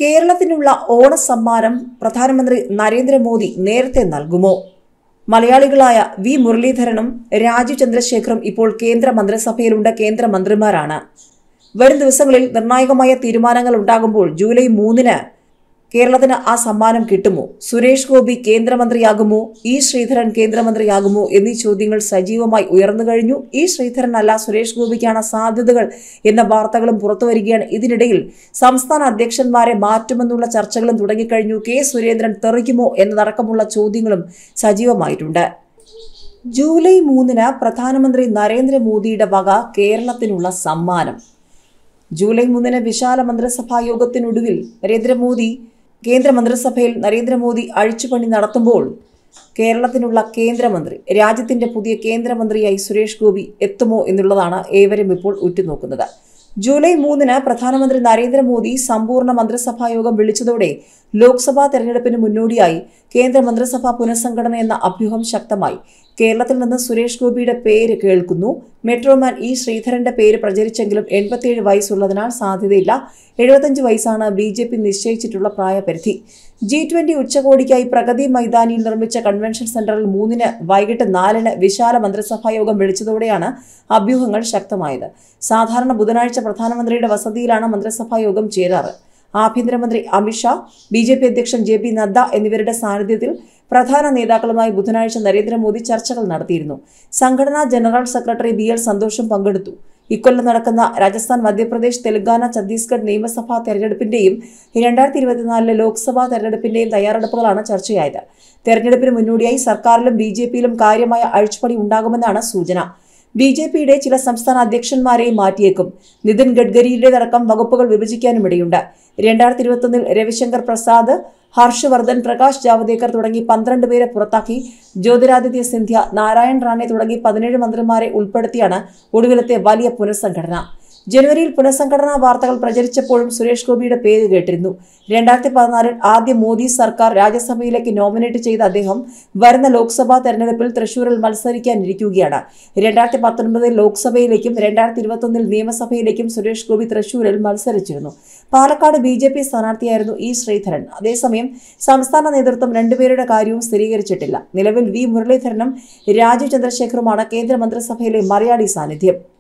കേരളത്തിനുള്ള ഓണസമ്മാനം പ്രധാനമന്ത്രി നരേന്ദ്രമോദി നേരത്തെ നൽകുമോ മലയാളികളായ വി മുരളീധരനും രാജീവ് ചന്ദ്രശേഖറും ഇപ്പോൾ കേന്ദ്ര മന്ത്രിസഭയിലുണ്ട് കേന്ദ്രമന്ത്രിമാരാണ് വരും ദിവസങ്ങളിൽ നിർണായകമായ തീരുമാനങ്ങൾ ഉണ്ടാകുമ്പോൾ ജൂലൈ മൂന്നിന് കേരളത്തിന് ആ സമ്മാനം കിട്ടുമോ സുരേഷ് ഗോപി കേന്ദ്രമന്ത്രിയാകുമോ ഇ ശ്രീധരൻ കേന്ദ്രമന്ത്രിയാകുമോ എന്നീ ചോദ്യങ്ങൾ സജീവമായി ഉയർന്നു കഴിഞ്ഞു ഇ ശ്രീധരൻ അല്ല സുരേഷ് ഗോപിക്കാണ് സാധ്യതകൾ എന്ന വാർത്തകളും പുറത്തുവരികയാണ് ഇതിനിടയിൽ സംസ്ഥാന അധ്യക്ഷന്മാരെ മാറ്റുമെന്നുള്ള ചർച്ചകളും തുടങ്ങിക്കഴിഞ്ഞു കെ സുരേന്ദ്രൻ തെറിക്കുമോ എന്നതടക്കമുള്ള ചോദ്യങ്ങളും സജീവമായിട്ടുണ്ട് ജൂലൈ മൂന്നിന് പ്രധാനമന്ത്രി നരേന്ദ്രമോദിയുടെ വക കേരളത്തിനുള്ള സമ്മാനം ജൂലൈ മൂന്നിന് വിശാല മന്ത്രിസഭാ യോഗത്തിനൊടുവിൽ നരേന്ദ്രമോദി കേന്ദ്ര മന്ത്രിസഭയിൽ നരേന്ദ്രമോദി അഴിച്ചുപണി നടത്തുമ്പോൾ കേരളത്തിനുള്ള കേന്ദ്രമന്ത്രി രാജ്യത്തിന്റെ പുതിയ കേന്ദ്രമന്ത്രിയായി സുരേഷ് ഗോപി എത്തുമോ എന്നുള്ളതാണ് ഏവരും ഇപ്പോൾ ഉറ്റുനോക്കുന്നത് ജൂലൈ മൂന്നിന് പ്രധാനമന്ത്രി നരേന്ദ്രമോദി സമ്പൂർണ്ണ മന്ത്രിസഭാ യോഗം വിളിച്ചതോടെ ലോക്സഭാ തെരഞ്ഞെടുപ്പിന് മുന്നോടിയായി കേന്ദ്ര മന്ത്രിസഭാ പുനഃസംഘടന എന്ന അഭ്യൂഹം ശക്തമായി കേരളത്തിൽ നിന്ന് സുരേഷ് ഗോപിയുടെ പേര് കേൾക്കുന്നു മെട്രോമാൻ ഇ ശ്രീധരന്റെ പേര് പ്രചരിച്ചെങ്കിലും എൺപത്തിയേഴ് വയസ്സുള്ളതിനാൽ സാധ്യതയില്ല എഴുപത്തഞ്ച് വയസ്സാണ് ബി ജെ പി നിശ്ചയിച്ചിട്ടുള്ള പ്രായപരിധി ജി ട്വന്റി ഉച്ചകോടിക്കായി പ്രഗതി മൈതാനിയിൽ നിർമ്മിച്ച കൺവെൻഷൻ സെന്ററിൽ മൂന്നിന് വൈകിട്ട് നാലിന് വിശാല മന്ത്രിസഭാ യോഗം വിളിച്ചതോടെയാണ് അഭ്യൂഹങ്ങൾ ശക്തമായത് സാധാരണ ബുധനാഴ്ച പ്രധാനമന്ത്രിയുടെ വസതിയിലാണ് മന്ത്രിസഭാ യോഗം ചേരാറ് ആഭ്യന്തരമന്ത്രി അമിത്ഷാ ബി ജെ പി അധ്യക്ഷൻ ജെ പി നദ്ദ എന്നിവരുടെ സാന്നിധ്യത്തിൽ പ്രധാന നേതാക്കളുമായി ബുധനാഴ്ച നരേന്ദ്രമോദി ചർച്ചകൾ നടത്തിയിരുന്നു സംഘടനാ ജനറൽ സെക്രട്ടറി ബി എൽ സന്തോഷും പങ്കെടുത്തു ഇക്കൊല്ലം നടക്കുന്ന രാജസ്ഥാൻ മധ്യപ്രദേശ് തെലങ്കാന ഛത്തീസ്ഗഡ് നിയമസഭാ തെരഞ്ഞെടുപ്പിന്റെയും രണ്ടായിരത്തി ഇരുപത്തിനാലിലെ ലോക്സഭാ തെരഞ്ഞെടുപ്പിന്റെയും തയ്യാറെടുപ്പുകളാണ് ചർച്ചയായത് തെരഞ്ഞെടുപ്പിന് മുന്നോടിയായി സർക്കാരിലും ബി ജെ പിയിലും കാര്യമായ അഴിച്ചുപണി ഉണ്ടാകുമെന്നാണ് സൂചന ബി ജെ പിയുടെ ചില സംസ്ഥാന അധ്യക്ഷന്മാരെയും മാറ്റിയേക്കും നിതിൻ ഗഡ്കരിയുടേതടക്കം വകുപ്പുകൾ വിഭജിക്കാനും ഇടയുണ്ട് രണ്ടായിരത്തി ഇരുപത്തൊന്നിൽ രവിശങ്കർ പ്രസാദ് ഹർഷവർദ്ധൻ പ്രകാശ് ജാവദേക്കർ തുടങ്ങി പന്ത്രണ്ട് പേരെ പുറത്താക്കി ജ്യോതിരാദിത്യ സിന്ധ്യ നാരായൺ റാണെ തുടങ്ങി പതിനേഴ് മന്ത്രിമാരെ ഉൾപ്പെടുത്തിയാണ് ഒടുവിലത്തെ വലിയ പുനഃസംഘടന ജനുവരിയിൽ പുനഃസംഘടനാ വാർത്തകൾ പ്രചരിച്ചപ്പോഴും സുരേഷ് ഗോപിയുടെ പേര് കേട്ടിരുന്നു രണ്ടായിരത്തി പതിനാലിൽ ആദ്യ മോദി സർക്കാർ രാജ്യസഭയിലേക്ക് നോമിനേറ്റ് ചെയ്ത അദ്ദേഹം വരുന്ന ലോക്സഭാ തെരഞ്ഞെടുപ്പിൽ തൃശൂരിൽ മത്സരിക്കാനിരിക്കുകയാണ് രണ്ടായിരത്തി പത്തൊൻപതിൽ ലോക്സഭയിലേക്കും രണ്ടായിരത്തി ഇരുപത്തൊന്നിൽ നിയമസഭയിലേക്കും സുരേഷ് ഗോപി തൃശൂരിൽ മത്സരിച്ചിരുന്നു പാലക്കാട് ബി ജെ പി സ്ഥാനാർത്ഥിയായിരുന്നു ഇ ശ്രീധരൻ അതേസമയം സംസ്ഥാന നേതൃത്വം രണ്ടുപേരുടെ കാര്യവും സ്ഥിരീകരിച്ചിട്ടില്ല നിലവിൽ വി മുരളീധരനും രാജീവ് ചന്ദ്രശേഖറുമാണ് കേന്ദ്ര മന്ത്രിസഭയിലെ മലയാളി സാന്നിധ്യം